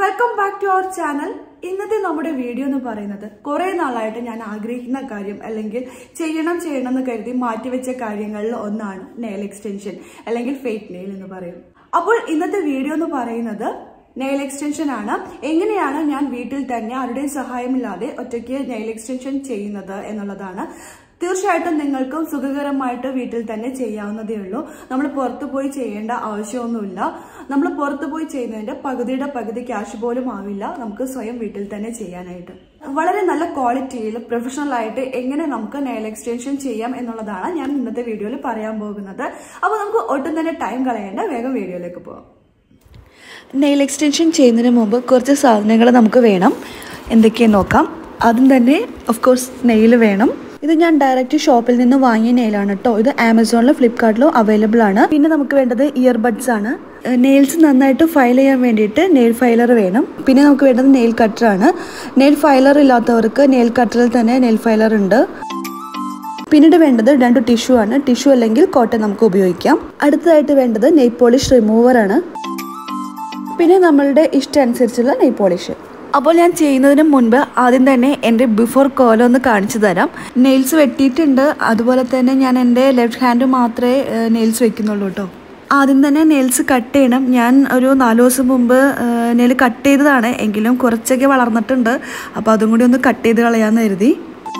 welcome back to our channel ഇന്നത്തെ നമ്മുടെ video എന്ന് പറയുന്നത് കുറെ നാളായിട്ട് ഞാൻ ആഗ്രഹിക്കുന്ന കാര്യം അല്ലെങ്കിൽ ചെയ്യണം ചെയ്യണം എന്ന് കരുതി മാറ്റിവെച്ച കാര്യങ്ങളിൽ ഒന്നാണ് നെയിൽ എക്സ്റ്റൻഷൻ അല്ലെങ്കിൽ ഫേക്ക് നെയിൽ എന്ന് പറയും അപ്പോൾ ഇന്നത്തെ വീഡിയോ എന്ന് പറയുന്നത് നെയിൽ എക്സ്റ്റൻഷൻ ആണ് എങ്ങനെയാണ് ഞാൻ വീട്ടിൽ തന്നെ ആരുടെയും സഹായമില്ലാതെ ഒറ്റയ്ക്ക് നെയിൽ എക്സ്റ്റൻഷൻ ചെയ്യുന്നത് എന്നുള്ളതാണ് തീർച്ചയായിട്ടും നിങ്ങൾക്കും സുഖകരമായിട്ട് വീട്ടിൽ തന്നെ ചെയ്യാവുന്നതേ ഉള്ളൂ നമ്മൾ പുറത്തു പോയി ചെയ്യേണ്ട ആവശ്യമൊന്നുമില്ല നമ്മൾ പുറത്തു പോയി ചെയ്യുന്നതിന്റെ പകുതിയുടെ പകുതി ക്യാഷ് പോലും ആവില്ല നമുക്ക് സ്വയം വീട്ടിൽ തന്നെ ചെയ്യാനായിട്ട് വളരെ നല്ല ക്വാളിറ്റിയിൽ പ്രൊഫഷണൽ ആയിട്ട് എങ്ങനെ നമുക്ക് നെയിൽ എക്സ്റ്റൻഷൻ ചെയ്യാം എന്നുള്ളതാണ് ഞാൻ ഇന്നത്തെ വീഡിയോയിൽ പറയാൻ പോകുന്നത് അപ്പോൾ നമുക്ക് ഒട്ടും തന്നെ ടൈം കളയേണ്ട വേഗം വീഡിയോയിലേക്ക് പോകാം നെയിൽ എക്സ്റ്റൻഷൻ ചെയ്യുന്നതിന് മുമ്പ് കുറച്ച് സാധനങ്ങൾ നമുക്ക് വേണം എന്തൊക്കെയെന്ന് നോക്കാം ആദ്യം തന്നെ ഓഫ് കോഴ്സ് നെയിൽ വേണം ഇത് ഞാൻ ഡയറക്റ്റ് ഷോപ്പിൽ നിന്ന് വാങ്ങിയ നെയിലാണ് കേട്ടോ ഇത് ആമസോണിലും ഫ്ലിപ്കാർട്ടിലും അവൈലബിൾ ആണ് പിന്നെ നമുക്ക് വേണ്ടത് ഇയർബഡ്സ് ആണ് നെയിൽസ് നന്നായിട്ട് ഫയൽ ചെയ്യാൻ വേണ്ടിയിട്ട് നെയിൽ ഫൈലർ വേണം പിന്നെ നമുക്ക് വേണ്ടത് നെയിൽ കട്ടർ ആണ് നെയിൽ ഫൈലർ ഇല്ലാത്തവർക്ക് നെയിൽ കട്ടറിൽ തന്നെ നെയിൽ ഫൈലർ ഉണ്ട് പിന്നീട് വേണ്ടത് രണ്ട് ടിഷ്യൂ ആണ് ടിഷ്യൂ അല്ലെങ്കിൽ കോട്ടൺ നമുക്ക് ഉപയോഗിക്കാം അടുത്തതായിട്ട് വേണ്ടത് നെയിൽ പോളിഷ് റിമൂവർ ആണ് പിന്നെ നമ്മളുടെ ഇഷ്ടം അനുസരിച്ചുള്ള നെയിൽ പോളിഷ് അപ്പോൾ ഞാൻ ചെയ്യുന്നതിന് മുൻപ് ആദ്യം തന്നെ എൻ്റെ ബിഫോർ കോലം ഒന്ന് കാണിച്ചു തരാം നെയിൽസ് വെട്ടിയിട്ടുണ്ട് അതുപോലെ തന്നെ ഞാൻ എൻ്റെ ലെഫ്റ്റ് ഹാൻഡ് മാത്രമേ നെയിൽസ് വെക്കുന്നുള്ളൂ കേട്ടോ ആദ്യം തന്നെ നെയിൽസ് കട്ട് ചെയ്യണം ഞാൻ ഒരു നാല് ദിവസം മുമ്പ് നെയിൽ കട്ട് ചെയ്തതാണ് എങ്കിലും കുറച്ചൊക്കെ വളർന്നിട്ടുണ്ട് അപ്പോൾ അതും കൂടി ഒന്ന് കട്ട് ചെയ്ത് കളയാമെന്ന് കരുതി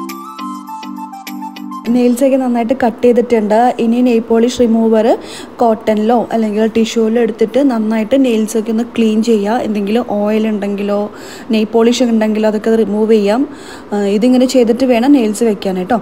നെയിൽസൊക്കെ നന്നായിട്ട് കട്ട് ചെയ്തിട്ടുണ്ട് ഇനി നെയിൽ പോളിഷ് റിമൂവർ കോട്ടണിലോ അല്ലെങ്കിൽ ടിഷ്യൂവിലോ എടുത്തിട്ട് നന്നായിട്ട് നെയിൽസൊക്കെ ഒന്ന് ക്ലീൻ ചെയ്യുക എന്തെങ്കിലും ഓയിൽ ഉണ്ടെങ്കിലോ നെയിൽ പോളിഷ് ഉണ്ടെങ്കിലോ അതൊക്കെ റിമൂവ് ചെയ്യാം ഇതിങ്ങനെ ചെയ്തിട്ട് വേണം നെയിൽസ് വെക്കാൻ കേട്ടോ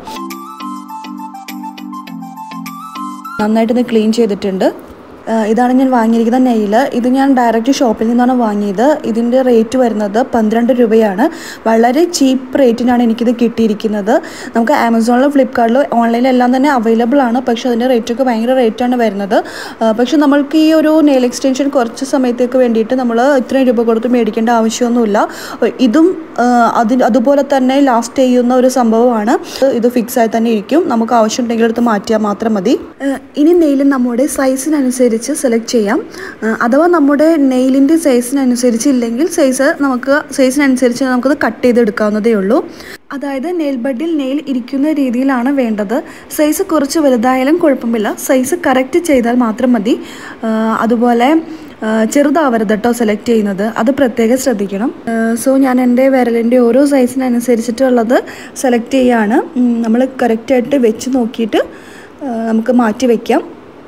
നന്നായിട്ടൊന്ന് ക്ലീൻ ചെയ്തിട്ടുണ്ട് ഇതാണ് ഞാൻ വാങ്ങിയിരിക്കുന്ന നെയിൽ ഇത് ഞാൻ ഡയറക്റ്റ് ഷോപ്പിൽ നിന്നാണ് വാങ്ങിയത് ഇതിൻ്റെ റേറ്റ് വരുന്നത് പന്ത്രണ്ട് രൂപയാണ് വളരെ ചീപ്പ് റേറ്റിനാണ് എനിക്കിത് കിട്ടിയിരിക്കുന്നത് നമുക്ക് ആമസോണിലും ഫ്ലിപ്കാർട്ടിലും ഓൺലൈനിലെല്ലാം തന്നെ അവൈലബിൾ ആണ് പക്ഷേ അതിൻ്റെ റേറ്റൊക്കെ ഭയങ്കര റേറ്റാണ് വരുന്നത് പക്ഷെ നമ്മൾക്ക് ഈ ഒരു നെയിൽ എക്സ്റ്റൻഷൻ കുറച്ച് സമയത്തേക്ക് വേണ്ടിയിട്ട് നമ്മൾ ഇത്രയും രൂപ കൊടുത്ത് മേടിക്കേണ്ട ആവശ്യമൊന്നുമില്ല ഇതും അതിന് അതുപോലെ തന്നെ ലാസ്റ്റ് ചെയ്യുന്ന ഒരു സംഭവമാണ് ഇത് ഫിക്സ് ആയി തന്നെ ഇരിക്കും നമുക്ക് ആവശ്യമുണ്ടെങ്കിൽ എടുത്ത് മാറ്റിയാൽ മാത്രം മതി ഇനി നെയിൽ നമ്മുടെ സൈസിനനുസരിച്ച് സെലക്ട് ചെയ്യാം അഥവാ നമ്മുടെ നെയിലിൻ്റെ സൈസിനനുസരിച്ച് ഇല്ലെങ്കിൽ സൈസ് നമുക്ക് സൈസിനനുസരിച്ച് നമുക്കത് കട്ട് ചെയ്തെടുക്കാവുന്നതേ ഉള്ളൂ അതായത് നെയിൽ ബഡിൽ നെയിൽ ഇരിക്കുന്ന രീതിയിലാണ് വേണ്ടത് സൈസ് കുറച്ച് വലുതായാലും കുഴപ്പമില്ല സൈസ് കറക്റ്റ് ചെയ്താൽ മാത്രം മതി അതുപോലെ ചെറുതാവരുത് കേട്ടോ സെലക്ട് ചെയ്യുന്നത് അത് പ്രത്യേകം ശ്രദ്ധിക്കണം സോ ഞാൻ എൻ്റെ വിരലിൻ്റെ ഓരോ സൈസിനനുസരിച്ചിട്ടുള്ളത് സെലക്ട് ചെയ്യുകയാണ് നമ്മൾ കറക്റ്റായിട്ട് വെച്ച് നോക്കിയിട്ട് നമുക്ക് മാറ്റി വയ്ക്കാം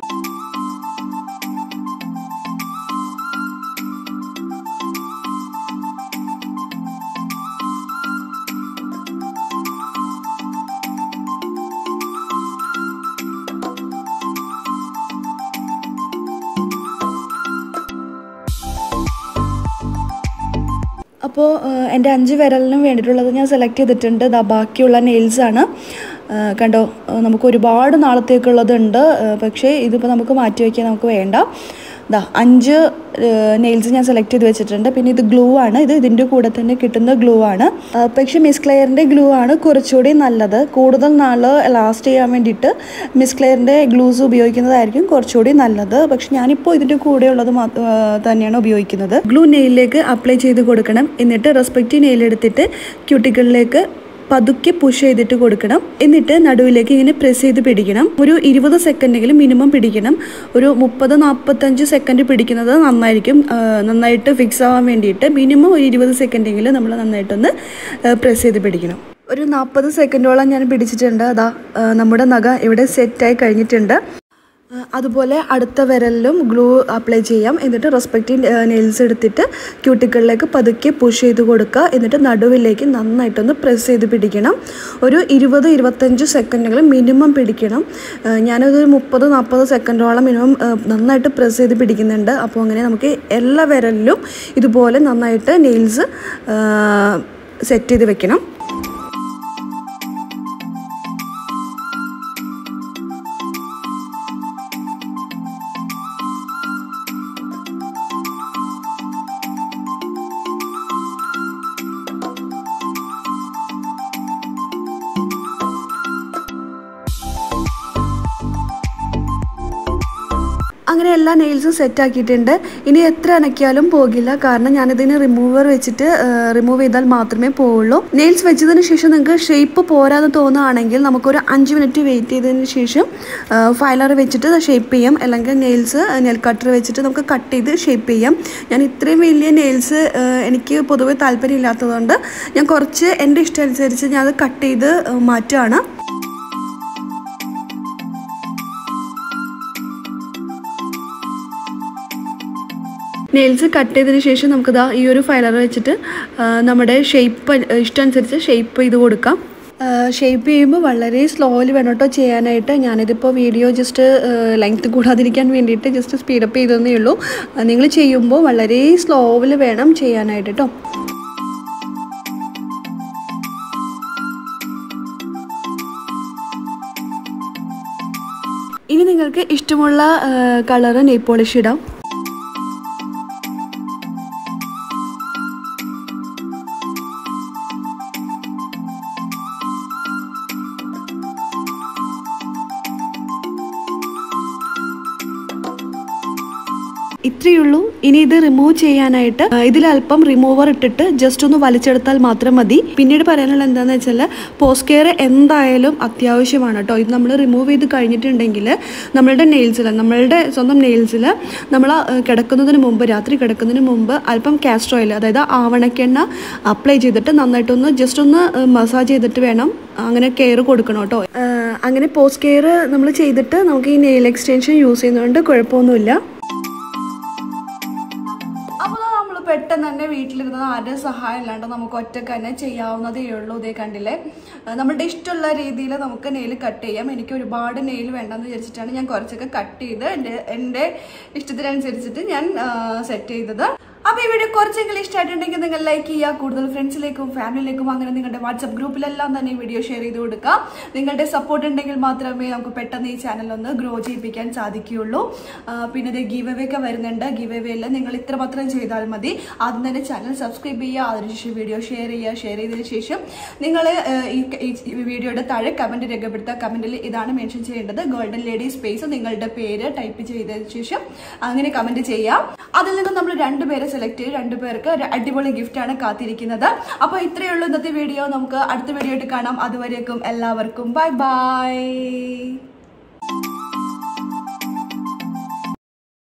അപ്പോൾ എൻ്റെ അഞ്ച് വിരലിനും വേണ്ടിയിട്ടുള്ളത് ഞാൻ സെലക്ട് ചെയ്തിട്ടുണ്ട് ഇതാ ബാക്കിയുള്ള നെയിൽസാണ് കണ്ടോ നമുക്ക് ഒരുപാട് നാളത്തേക്കുള്ളതുണ്ട് പക്ഷേ ഇതിപ്പോൾ നമുക്ക് മാറ്റി വയ്ക്കാൻ നമുക്ക് വേണ്ട ഇതാ അഞ്ച് നെയിൽസ് ഞാൻ സെലക്ട് ചെയ്ത് വെച്ചിട്ടുണ്ട് പിന്നെ ഇത് ഗ്ലൂ ആണ് ഇത് ഇതിൻ്റെ കൂടെ തന്നെ കിട്ടുന്ന ഗ്ലൂ ആണ് പക്ഷെ മിസ് ക്ലെയറിൻ്റെ ഗ്ലൂ ആണ് കുറച്ചുകൂടി നല്ലത് കൂടുതൽ നാൾ ലാസ്റ്റ് ചെയ്യാൻ വേണ്ടിയിട്ട് മിസ് ക്ലെയറിൻ്റെ ഗ്ലൂസ് ഉപയോഗിക്കുന്നതായിരിക്കും കുറച്ചുകൂടി നല്ലത് പക്ഷെ ഞാനിപ്പോൾ ഇതിൻ്റെ കൂടെയുള്ളത് തന്നെയാണ് ഉപയോഗിക്കുന്നത് ഗ്ലൂ നെയിലിലേക്ക് അപ്ലൈ ചെയ്ത് കൊടുക്കണം എന്നിട്ട് റെസ്പെക്റ്റീവ് നെയിൽ എടുത്തിട്ട് ക്യൂട്ടിക്കളിലേക്ക് പതുക്കെ പുഷ് ചെയ്തിട്ട് കൊടുക്കണം എന്നിട്ട് നടുവിലേക്ക് ഇങ്ങനെ പ്രസ് ചെയ്ത് പിടിക്കണം ഒരു ഇരുപത് സെക്കൻഡെങ്കിലും മിനിമം പിടിക്കണം ഒരു മുപ്പത് നാൽപ്പത്തഞ്ച് സെക്കൻഡ് പിടിക്കുന്നത് നന്നായിരിക്കും നന്നായിട്ട് ഫിക്സ് ആവാൻ വേണ്ടിയിട്ട് മിനിമം ഒരു ഇരുപത് സെക്കൻഡെങ്കിലും നമ്മൾ നന്നായിട്ടൊന്ന് പ്രസ് ചെയ്ത് പിടിക്കണം ഒരു നാൽപ്പത് സെക്കൻഡോളം ഞാൻ പിടിച്ചിട്ടുണ്ട് അതാ നമ്മുടെ നഖ ഇവിടെ സെറ്റായി കഴിഞ്ഞിട്ടുണ്ട് അതുപോലെ അടുത്ത വിരലിലും ഗ്ലൂ അപ്ലൈ ചെയ്യാം എന്നിട്ട് റെസ്പെക്റ്റീവ് നെയിൽസ് എടുത്തിട്ട് ക്യൂട്ടിക്കളിലേക്ക് പതുക്കെ പുഷ് ചെയ്ത് കൊടുക്കുക എന്നിട്ട് നടുവിലേക്ക് നന്നായിട്ടൊന്ന് പ്രസ് ചെയ്ത് പിടിക്കണം ഒരു ഇരുപത് ഇരുപത്തഞ്ച് സെക്കൻഡുകൾ മിനിമം പിടിക്കണം ഞാനതൊരു മുപ്പത് നാൽപ്പത് സെക്കൻഡോളം മിനിമം നന്നായിട്ട് പ്രസ് ചെയ്ത് പിടിക്കുന്നുണ്ട് അപ്പോൾ അങ്ങനെ നമുക്ക് എല്ലാ വിരലിലും ഇതുപോലെ നന്നായിട്ട് നെയിൽസ് സെറ്റ് ചെയ്ത് വെക്കണം അങ്ങനെ എല്ലാ നെയിൽസും സെറ്റ് ആക്കിയിട്ടുണ്ട് ഇനി എത്ര അനക്കിയാലും പോകില്ല കാരണം ഞാനിതിന് റിമൂവർ വെച്ചിട്ട് റിമൂവ് ചെയ്താൽ മാത്രമേ പോവുള്ളൂ നെയിൽസ് വെച്ചതിന് ശേഷം നിങ്ങൾക്ക് ഷേപ്പ് പോരാന്ന് തോന്നുകയാണെങ്കിൽ നമുക്കൊരു അഞ്ച് മിനിറ്റ് വെയിറ്റ് ചെയ്തതിന് ശേഷം ഫൈലർ വെച്ചിട്ട് ഷേപ്പ് ചെയ്യാം അല്ലെങ്കിൽ നെയിൽസ് നെൽ കട്ടർ വെച്ചിട്ട് നമുക്ക് കട്ട് ചെയ്ത് ഷേപ്പ് ചെയ്യാം ഞാൻ ഇത്രയും വലിയ നെയിൽസ് എനിക്ക് പൊതുവെ താല്പര്യമില്ലാത്തതുകൊണ്ട് ഞാൻ കുറച്ച് എൻ്റെ ഇഷ്ടം അനുസരിച്ച് ഞാൻ അത് കട്ട് ചെയ്ത് മാറ്റുകയാണ് നെയിൽസ് കട്ട് ചെയ്തതിന് ശേഷം നമുക്കിതാ ഈ ഒരു ഫൈലർ വെച്ചിട്ട് നമ്മുടെ ഷേപ്പ് ഇഷ്ടമനുസരിച്ച് ഷേപ്പ് ചെയ്ത് കൊടുക്കാം ഷേപ്പ് ചെയ്യുമ്പോൾ വളരെ സ്ലോയിൽ വേണം കേട്ടോ ചെയ്യാനായിട്ട് ഞാനിതിപ്പോൾ വീഡിയോ ജസ്റ്റ് ലെങ്ത് കൂടാതിരിക്കാൻ വേണ്ടിയിട്ട് ജസ്റ്റ് സ്പീഡപ്പ് ചെയ്തതേ ഉള്ളൂ നിങ്ങൾ ചെയ്യുമ്പോൾ വളരെ സ്ലോവിൽ വേണം ചെയ്യാനായിട്ട് കേട്ടോ ഇനി നിങ്ങൾക്ക് ഇഷ്ടമുള്ള കളറ് നെയ് പോളിഷ് ഇടാം ഇത്രയേ ഉള്ളൂ ഇനി ഇത് റിമൂവ് ചെയ്യാനായിട്ട് ഇതിൽ അല്പം റിമൂവർ ഇട്ടിട്ട് ജസ്റ്റ് ഒന്ന് വലിച്ചെടുത്താൽ മാത്രം മതി പിന്നീട് പറയാനുള്ള എന്താണെന്ന് വെച്ചാൽ പോസ്റ്റ് കെയർ എന്തായാലും അത്യാവശ്യമാണ് കേട്ടോ ഇത് നമ്മൾ റിമൂവ് ചെയ്ത് കഴിഞ്ഞിട്ടുണ്ടെങ്കിൽ നമ്മളുടെ നെയിൽസിൽ നമ്മളുടെ സ്വന്തം നെയിൽസിൽ നമ്മൾ കിടക്കുന്നതിന് മുമ്പ് രാത്രി കിടക്കുന്നതിന് മുമ്പ് അല്പം കാസ്റ്റർ ഓയിൽ അതായത് ആവണക്കെണ്ണ അപ്ലൈ ചെയ്തിട്ട് നന്നായിട്ടൊന്ന് ജസ്റ്റ് ഒന്ന് മസാജ് ചെയ്തിട്ട് വേണം അങ്ങനെ കെയർ കൊടുക്കണം കേട്ടോ അങ്ങനെ പോസ്റ്റ് കെയർ നമ്മൾ ചെയ്തിട്ട് നമുക്ക് ഈ നെയിൽ എക്സ്റ്റൻഷൻ യൂസ് ചെയ്യുന്നതുകൊണ്ട് കുഴപ്പമൊന്നുമില്ല അപ്പോൾ നമ്മൾ പെട്ടെന്ന് തന്നെ വീട്ടിലിരുന്ന് ആരുടെ സഹായം ഇല്ലാണ്ട് നമുക്ക് ഒറ്റക്ക് തന്നെ ചെയ്യാവുന്നതേ ഉള്ളൂ ഇതേ കണ്ടില്ലേ ആ, നമ്മുടെ ഇഷ്ടമുള്ള രീതിയിൽ നമുക്ക് നെയിൽ കട്ട് ചെയ്യാം എനിക്ക് ഒരുപാട് നെയിൽ വേണ്ടെന്ന് വിചാരിച്ചിട്ടാണ് ഞാൻ കുറച്ചൊക്കെ കട്ട് ചെയ്ത് എൻ്റെ എൻ്റെ ഇഷ്ടത്തിനനുസരിച്ചിട്ട് ഞാൻ സെറ്റ് ചെയ്തത് അപ്പോൾ ഈ വീഡിയോ കുറച്ചെങ്കിലും ഇഷ്ടമായിട്ടുണ്ടെങ്കിൽ നിങ്ങൾ ലൈക്ക് ചെയ്യുക കൂടുതൽ ഫ്രണ്ട്സിലേക്കും ഫാമിലിയിലേക്കും അങ്ങനെ നിങ്ങളുടെ വാട്സപ്പ് ഗ്രൂപ്പിലെല്ലാം തന്നെ ഈ വീഡിയോ ഷെയർ ചെയ്ത് കൊടുക്കുക നിങ്ങളുടെ സപ്പോർട്ട് ഉണ്ടെങ്കിൽ മാത്രമേ നമുക്ക് പെട്ടെന്ന് ഈ ചാനൽ ഒന്ന് ഗ്രോ ചെയ്യിപ്പിക്കാൻ സാധിക്കുകയുള്ളൂ ആ, പിന്നെ ഇത് ഗീവ് അവേ ഒക്കെ വരുന്നുണ്ട് ഗീവ് അവേയിൽ നിങ്ങൾ ഇത്ര മാത്രം ചെയ്താൽ മതി ആദ്യം തന്നെ ചാനൽ സബ്സ്ക്രൈബ് ചെയ്യുക അതിനുശേഷം വീഡിയോ ഷെയർ ചെയ്യുക ഷെയർ ചെയ്തതിന് ശേഷം നിങ്ങൾ ഈ ഈ വീഡിയോയുടെ താഴെ കമന്റ് രേഖപ്പെടുത്തുക കമന്റിൽ ഇതാണ് മെൻഷൻ ചെയ്യേണ്ടത് ഗോൾഡൻ ലേഡി സ്പേസ് നിങ്ങളുടെ പേര് ടൈപ്പ് ചെയ്തതിന് ശേഷം അങ്ങനെ കമന്റ് ചെയ്യാം അതിൽ നിന്ന് നമ്മൾ രണ്ടുപേരെ സെലക്ട് ചെയ്ത് രണ്ടുപേർക്ക് ഒരു അടിപൊളി ഗിഫ്റ്റ് ആണ് കാത്തിരിക്കുന്നത് അപ്പോൾ ഇത്രയേ ഉള്ളൂ ഇന്നത്തെ വീഡിയോ നമുക്ക് അടുത്ത വീഡിയോ ആയിട്ട് കാണാം അതുവരേക്കും എല്ലാവർക്കും ബൈ ബൈ